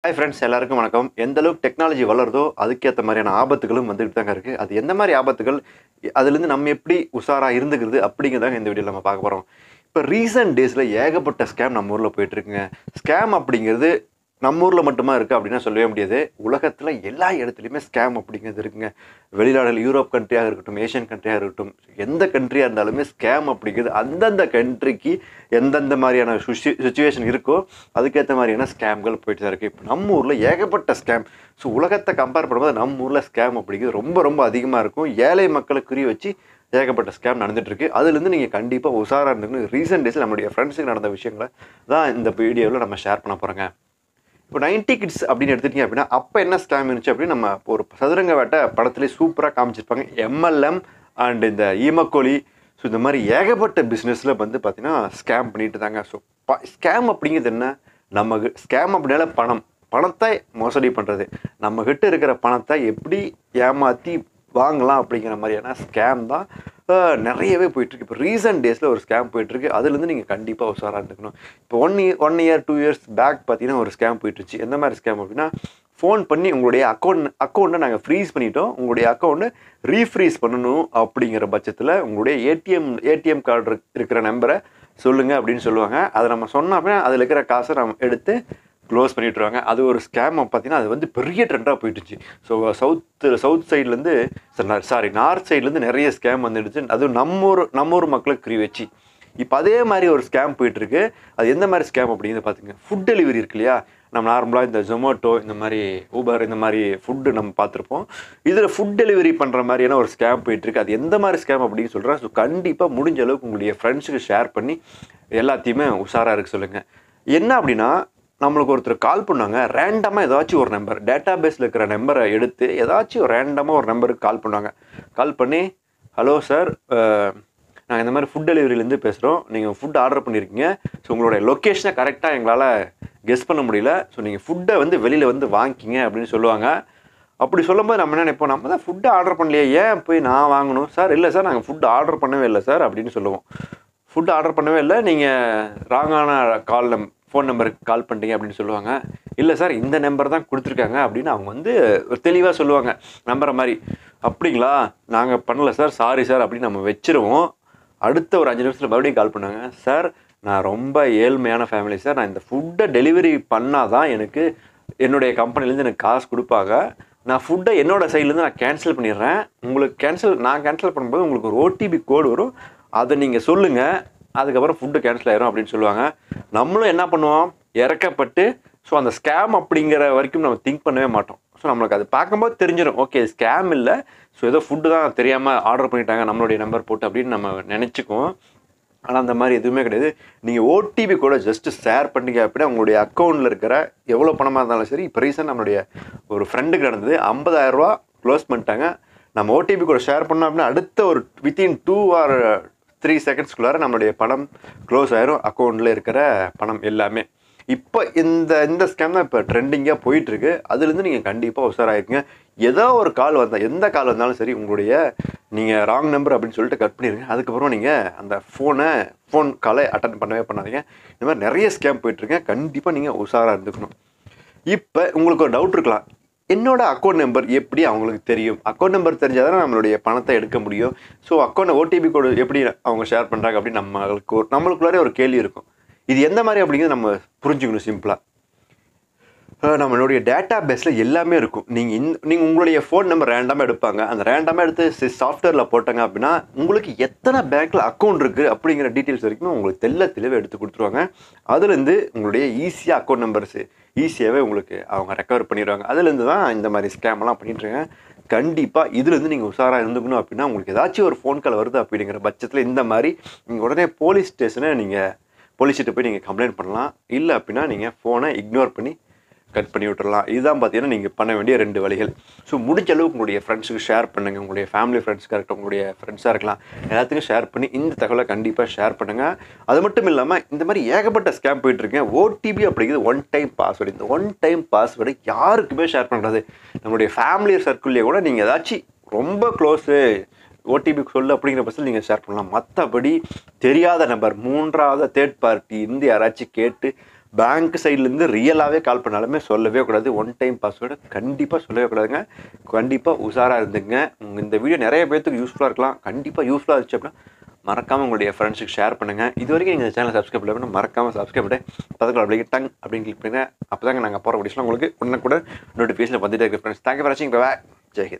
hi friends எல்லாருக்கும் வணக்கம் எந்த அளவுக்கு டெக்னாலஜி வளருதோ அதுக்கேற்ற மாதிரியான ஆபத்துகளும் வந்துட்டு தாங்க இருக்குது அது எந்த மாதிரி ஆபத்துகள் அதுலேருந்து நம்ம எப்படி உஷாராக இருந்துக்கிறது அப்படிங்கிறதாங்க இந்த வீடியோவில் நம்ம பார்க்க போகிறோம் இப்போ ரீசன்ட் டேஸில் ஏகப்பட்ட ஸ்கேம் நம்ம ஊரில் போயிட்டுருக்குங்க ஸ்கேம் அப்படிங்கிறது நம்ம ஊரில் மட்டுமா இருக்குது அப்படின்னா சொல்லவே முடியாது உலகத்தில் எல்லா இடத்துலையுமே ஸ்கேம் அப்படிங்கிறது இருக்குங்க வெளிநாடுகள் யூரோப் கண்ட்ரியாக இருக்கட்டும் ஏஷியன் கண்ட்ரியாக இருக்கட்டும் எந்த கண்ட்ரியாக இருந்தாலுமே ஸ்கேம் அப்படிங்கிறது அந்தந்த கண்ட்ரிக்கு எந்தெந்த மாதிரியான சுச்சுவேஷன் இருக்கோ அதுக்கேற்ற மாதிரியான ஸ்கேம்கள் போயிட்டு தான் இருக்குது இப்போ நம்ம ஊரில் ஏகப்பட்ட ஸ்கேம் ஸோ உலகத்தை கம்பேர் பண்ணும்போது நம்ம ஊரில் ஸ்கேம் அப்படிங்கிறது ரொம்ப ரொம்ப அதிகமாக இருக்கும் ஏழை மக்களை குறி வச்சு ஏகப்பட்ட ஸ்கேம் நடந்துட்டு இருக்கு அதுலேருந்து நீங்கள் கண்டிப்பாக உஷாராக இருந்துக்கணும் ரீசெண்ட் டேஸில் நம்மளுடைய ஃப்ரெண்ட்ஸுக்கு நடந்த விஷயங்களை தான் இந்த வீடியோவில் நம்ம ஷேர் பண்ண போகிறோங்க இப்போ நைன்டி கிட்ஸ் அப்படின்னு எடுத்துட்டீங்க அப்படின்னா அப்போ என்ன ஸ்கேம் இருந்துச்சு அப்படின்னு நம்ம ஒரு சதுரங்க வேட்டை படத்துலேயே சூப்பராக காமிச்சிருப்பாங்க எம்எல்எம் அண்ட் இந்த ஈமக்கோழி ஸோ இந்த மாதிரி ஏகப்பட்ட பிஸ்னஸில் வந்து பார்த்தீங்கன்னா ஸ்கேம் பண்ணிட்டு தாங்க ஸோ ஸ்கேம் அப்படிங்கிறது என்ன நம்ம ஸ்கேம் அப்படின்னால பணம் பணத்தை மோசடி பண்ணுறது நம்ம கிட்ட இருக்கிற பணத்தை எப்படி ஏமாற்றி வாங்கலாம் அப்படிங்கிற மாதிரியான ஸ்கேம் தான் அஹ், நிறையவே போயிட்டுருக்கு இப்போ ரீசெண்ட் டேஸில் ஒரு ஸ்கேம் போயிட்டுருக்கு அதுலேருந்து நீங்கள் கண்டிப்பாக உஷாராக இருந்துக்கணும் இப்போ one year one year two years back பார்த்தீங்கன்னா ஒரு ஸ்கேம் போயிட்டுருச்சு எந்த மாதிரி ஸ்கேம் அப்படின்னா ஃபோன் பண்ணி உங்களுடைய அக்கௌண்ட் அக்கௌண்ட்டை நாங்கள் ஃப்ரீஸ் பண்ணிட்டோம் உங்களுடைய அக்கௌண்ட்டை ரீஃப்ரீஸ் பண்ணணும் அப்படிங்கிற பட்சத்தில் உங்களுடைய ஏடிஎம் ஏடிஎம் கார்டு இருக்கிற நம்பரை சொல்லுங்கள் அப்படின்னு சொல்லுவாங்க அதை நம்ம சொன்னோம் அப்படின்னா அதில் இருக்கிற காசை நம்ம எடுத்து க்ளோஸ் பண்ணிட்டுருவாங்க அது ஒரு ஸ்கேம் பார்த்தீங்கன்னா அது வந்து பெரிய ட்ரெண்டாக போயிட்டுச்சு ஸோ சவுத் சவுத் சைட்லேருந்து சாரி நார்த் சைட்லேருந்து நிறைய ஸ்கேம் வந்துடுச்சு அதுவும் நம்ம ஊர் நம்ம ஊர் மக்களுக்கு குறி வச்சு இப்போ அதே மாதிரி ஒரு ஸ்கேம் போயிட்டுருக்கு அது எந்த மாதிரி ஸ்கேம் அப்படிங்கிறது பார்த்துங்க ஃபுட் டெலிவரி இருக்கு இல்லையா நம்ம நார்மலாக இந்த ஜொமேட்டோ இந்த மாதிரி ஊபர் இந்த மாதிரி ஃபுட்டு நம்ம பார்த்துருப்போம் இதில் ஃபுட் டெலிவரி பண்ணுற மாதிரியான ஒரு ஸ்கேம் போயிட்டுருக்கு அது எந்த மாதிரி ஸ்கேம் அப்படின்னு சொல்கிறேன் ஸோ கண்டிப்பாக முடிஞ்ச அளவுக்கு உங்களுடைய ஃப்ரெண்ட்ஸுக்கு ஷேர் பண்ணி எல்லாத்தையுமே உஷாராக இருக்க சொல்லுங்கள் என்ன அப்படின்னா நம்மளுக்கு ஒருத்தர் கால் பண்ணாங்க ரேண்டமாக ஏதாச்சும் ஒரு நம்பர் டேட்டா பேஸில் இருக்கிற நம்பரை எடுத்து ஏதாச்சும் ஒரு ரேண்டமாக ஒரு நம்பருக்கு கால் பண்ணாங்க கால் பண்ணி ஹலோ சார் நாங்கள் இந்த மாதிரி ஃபுட் டெலிவரியிலேருந்து பேசுகிறோம் நீங்கள் ஃபுட் ஆர்டர் பண்ணியிருக்கீங்க ஸோ உங்களோட லொக்கேஷனை கரெக்டாக எங்களால் கெஸ் பண்ண முடியல ஸோ நீங்கள் ஃபுட்டை வந்து வெளியில் வந்து வாங்கிக்கிங்க அப்படின்னு சொல்லுவாங்க அப்படி சொல்லும்போது நம்ம என்ன நினைப்போம் நம்ம தான் ஃபுட்டு ஆர்டர் பண்ணலையே ஏன் போய் நான் வாங்கணும் சார் இல்லை சார் நாங்கள் ஃபுட் ஆர்டர் பண்ணவே இல்லை சார் அப்படின்னு சொல்லுவோம் ஃபுட் ஆர்டர் பண்ணவே இல்லை நீங்கள் ராங்கான கால் நம் ஃபோன் நம்பருக்கு கால் பண்ணிட்டீங்க அப்படின்னு சொல்லுவாங்க இல்லை சார் இந்த நம்பர் தான் கொடுத்துருக்காங்க அப்படின்னு அவங்க வந்து ஒரு தெளிவாக சொல்லுவாங்க நம்புற மாதிரி அப்படிங்களா நாங்கள் பண்ணல சார் சாரி சார் அப்படின்னு நம்ம வச்சிருவோம் அடுத்த ஒரு அஞ்சு நிமிஷத்தில் மறுபடியும் கால் பண்ணாங்க சார் நான் ரொம்ப ஏழ்மையான ஃபேமிலி சார் நான் இந்த ஃபுட்டை டெலிவரி பண்ணால் தான் எனக்கு என்னுடைய கம்பெனிலேருந்து எனக்கு காசு கொடுப்பாங்க நான் ஃபுட்டை என்னோட சைட்லேருந்து நான் கேன்சல் பண்ணிடுறேன் உங்களுக்கு கேன்சல் நான் கேன்சல் பண்ணும்போது உங்களுக்கு ஒரு ஓடிபி கோடு வரும் அதை நீங்கள் சொல்லுங்கள் அதுக்கப்புறம் ஃபுட்டு கேன்சல் ஆயிரும் அப்படின்னு சொல்லுவாங்க நம்மளும் என்ன பண்ணுவோம் இறக்கப்பட்டு ஸோ அந்த ஸ்கேம் அப்படிங்கிற வரைக்கும் நம்ம திங்க் பண்ணவே மாட்டோம் ஸோ நம்மளுக்கு அது பார்க்கும்போது தெரிஞ்சிடும் ஓகே ஸ்கேம் இல்லை ஸோ ஏதோ ஃபுட்டு தான் தெரியாமல் ஆர்டர் பண்ணிட்டாங்க நம்மளுடைய நம்பர் போட்டு அப்படின்னு நம்ம நினச்சிக்குவோம் ஆனால் அந்த மாதிரி எதுவுமே கிடையாது நீங்கள் ஓடிபி கூட ஜஸ்ட் ஷேர் பண்ணீங்க அப்படின்னா உங்களுடைய அக்கௌண்ட்டில் இருக்கிற எவ்வளோ பணமாக இருந்தாலும் சரி இப்போ ரீசன் நம்மளுடைய ஒரு ஃப்ரெண்டுக்கு நடந்தது 50000 ரூபா க்ளோஸ் பண்ணிட்டாங்க நம்ம ஓடிபி கூட ஷேர் பண்ணோம் அப்படின்னா அடுத்த ஒரு வித்தின் டூ ஆர் த்ரீ செகண்ட்ஸ்குள்ளார நம்மளுடைய பணம் க்ளோஸ் ஆயிரும் அக்கௌண்ட்டில் இருக்கிற பணம் எல்லாமே இப்போ இந்த இந்த ஸ்கேம் தான் இப்போ ட்ரெண்டிங்காக போயிட்டுருக்கு அதுலேருந்து நீங்கள் கண்டிப்பாக உஷாராயிருங்க ஏதோ ஒரு கால் வந்தால் எந்த கால் வந்தாலும் சரி உங்களுடைய நீங்கள் ராங் நம்பர் அப்படின்னு சொல்லிட்டு கட் பண்ணிடுங்க அதுக்கப்புறம் நீங்கள் அந்த ஃபோனை ஃபோன் காலை அட்டன் பண்ணவே பண்ணாதீங்க இந்த மாதிரி நிறைய ஸ்கேம் போயிட்டுருங்க கண்டிப்பாக நீங்கள் உஷாராக இருந்துக்கணும் இப்போ உங்களுக்கு ஒரு டவுட் இருக்கலாம் என்னோட அக்கௌண்ட் நம்பர் எப்படி அவங்களுக்கு தெரியும் அக்கௌண்ட் நம்பர் தெரிஞ்சால் தான் நம்மளுடைய பணத்தை எடுக்க முடியும் ஸோ அக்கௌண்ட் ஓடிபி கோடு எப்படி அவங்க ஷேர் பண்ணுறாங்க அப்படின்னு நம்மளுக்கு ஒரு நம்மளுக்குள்ளாரே ஒரு கேள்வி இருக்கும் இது எந்த மாதிரி அப்படிங்கிறது நம்ம புரிஞ்சுக்கணும் சிம்பிளாக நம்மளுடைய டேட்டா பேஸில் எல்லாமே இருக்கும் நீங்கள் இந்த நீங்கள் உங்களுடைய ஃபோன் நம்பர் ரேண்டமாக எடுப்பாங்க அந்த ரேண்டமாக எடுத்து சாஃப்ட்வேரில் போட்டாங்க அப்படின்னா உங்களுக்கு எத்தனை பேங்க்கில் அக்கௌண்ட் இருக்குது அப்படிங்கிற டீட்டெயில்ஸ் வரைக்கும் உங்களுக்கு தெல்ல தெளிவாக எடுத்து கொடுத்துருவாங்க அதுலேருந்து உங்களுடைய ஈஸியாக அக்கௌண்ட் நம்பர்ஸ் ஈஸியாகவே உங்களுக்கு அவங்க ரெக்கவர் பண்ணிடுவாங்க அதுலேருந்து தான் இந்த மாதிரி ஸ்கேம்லாம் பண்ணிட்டுருங்க கண்டிப்பாக இதுலேருந்து நீங்கள் உஷாராக இருந்துக்கணும் அப்படின்னா உங்களுக்கு ஏதாச்சும் ஒரு ஃபோன் கால் வருது அப்படிங்கிற பட்சத்தில் இந்த மாதிரி நீங்கள் உடனே போலீஸ் ஸ்டேஷனை நீங்கள் போலீஸ்கிட்ட போய் நீங்கள் கம்ப்ளைண்ட் பண்ணலாம் இல்லை அப்படின்னா நீங்கள் ஃபோனை இக்னோர் பண்ணி கட் பண்ணி விட்டுறலாம் இதுதான் பார்த்தீங்கன்னா நீங்கள் பண்ண வேண்டிய ரெண்டு வழிகள் ஸோ முடிஞ்ச அளவுக்கு உங்களுடைய ஃப்ரெண்ட்ஸுக்கு ஷேர் பண்ணுங்கள் உங்களுடைய ஃபேமிலி ஃப்ரெண்ட்ஸ்க்காக இருக்கட்டும் உங்களுடைய ஃப்ரெண்ட்ஸாக இருக்கலாம் எல்லாத்துக்கும் ஷேர் பண்ணி இந்த தகவலை கண்டிப்பாக ஷேர் பண்ணுங்கள் அது மட்டும் இல்லாமல் இந்த மாதிரி ஏகப்பட்ட ஸ்கேம் போயிட்டுருக்கேன் ஓடிபி அப்படிங்கிறது ஒன் டைம் பாஸ்வேர்டு இந்த ஒன் டைம் பாஸ்வேர்டு யாருக்குமே ஷேர் பண்ணுறது நம்மளுடைய ஃபேமிலி சர்க்கிள்லேயே கூட நீங்கள் ஏதாச்சும் ரொம்ப க்ளோஸு ஓடிபி சொல்லு அப்படிங்கிற பட்சத்தில் நீங்கள் ஷேர் பண்ணலாம் மற்றபடி தெரியாத நபர் மூன்றாவது தேர்ட் பார்ட்டி இருந்து யாராச்சும் கேட்டு பேங்க் சைட்லேருந்து ரியலாகவே கால் பண்ணாலுமே சொல்லவே கூடாது ஒன் டைம் பாஸ்வேர்டு கண்டிப்பாக சொல்லவே கூடாதுங்க கண்டிப்பாக உஷாராக இருந்துங்க உங்க இந்த வீடியோ நிறைய பேர்த்துக்கு யூஸ்ஃபுல்லாக இருக்கலாம் கண்டிப்பாக யூஸ்ஃபுல்லாக இருந்துச்சு அப்படின்னா மறக்காமல் உங்களுடைய ஃப்ரெண்ட்ஸுக்கு ஷேர் பண்ணுங்கள் இது வரைக்கும் நீங்கள் இந்த சேனலை சப்ஸ்கிரைப் பண்ணல மறக்காமல் சப்ஸ்கிரைப் பண்ணி பக்கத்தில் அப்படியே டங் அப்படின்னு கிளிக் பண்ணுங்க அப்போ தாங்க நாங்கள் போகிற வீடியோஸ்லாம் உங்களுக்கு உடனே கூட நோட்டிஃபிகேஷன் வந்துட்டே இருக்கு ஃப்ரெண்ட்ஸ் தேங்க்யூ ஃபார் வாட்சிங் பை ஜெய்ஹிந்த்